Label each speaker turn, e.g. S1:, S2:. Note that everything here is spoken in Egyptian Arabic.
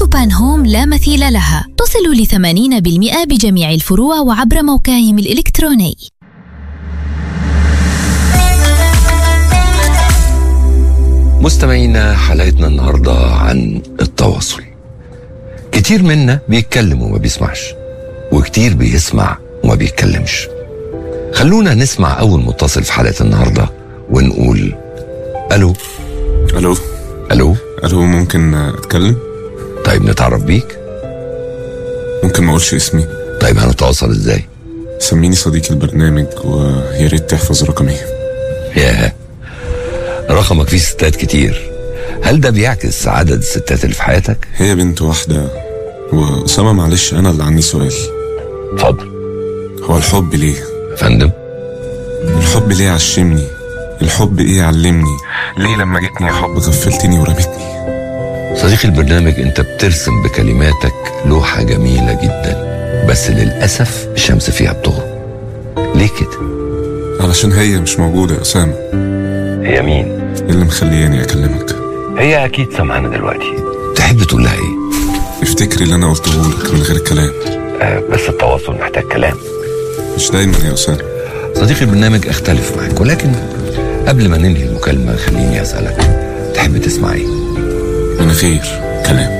S1: أوبان هوم لا مثيل لها تصل لثمانين بالمئة بجميع الفروع وعبر موقعهم الإلكتروني
S2: مستمعينا حلقتنا النهاردة عن التواصل كتير منا بيتكلم وما بيسمعش وكتير بيسمع وما بيتكلمش خلونا نسمع أول متصل في حلقة النهاردة ونقول ألو
S3: الو
S2: ألو
S3: الو ممكن اتكلم
S2: طيب نتعرف بيك
S3: ممكن ما اقولش اسمي
S2: طيب هنتواصل ازاي
S3: سميني صديق البرنامج ويا ريت تحفظ رقمي
S2: ياه رقمك فيه ستات كتير هل ده بيعكس عدد الستات اللي في حياتك؟
S3: هي بنت واحدة وأسامة معلش أنا اللي عندي سؤال
S2: اتفضل
S3: هو الحب ليه؟
S2: فندم
S3: الحب ليه عشمني؟ الحب إيه علمني؟ ليه لما جيتني يا حب غفلتني ورمتني؟
S2: صديقي البرنامج انت بترسم بكلماتك لوحة جميلة جدا بس للأسف الشمس فيها بتغرب ليه كده؟
S3: علشان هي مش موجودة يا أسامة
S2: هي مين؟
S3: اللي مخلياني أكلمك
S2: هي أكيد سامعانا دلوقتي تحب تقول لها إيه؟
S3: افتكري اللي أنا قلته لك من غير كلام
S2: آه بس التواصل محتاج كلام
S3: مش دايما يا أسامة
S2: صديقي البرنامج اختلف معاك ولكن قبل ما ننهي المكالمة خليني أسألك تحب تسمع إيه؟
S3: من غير كلام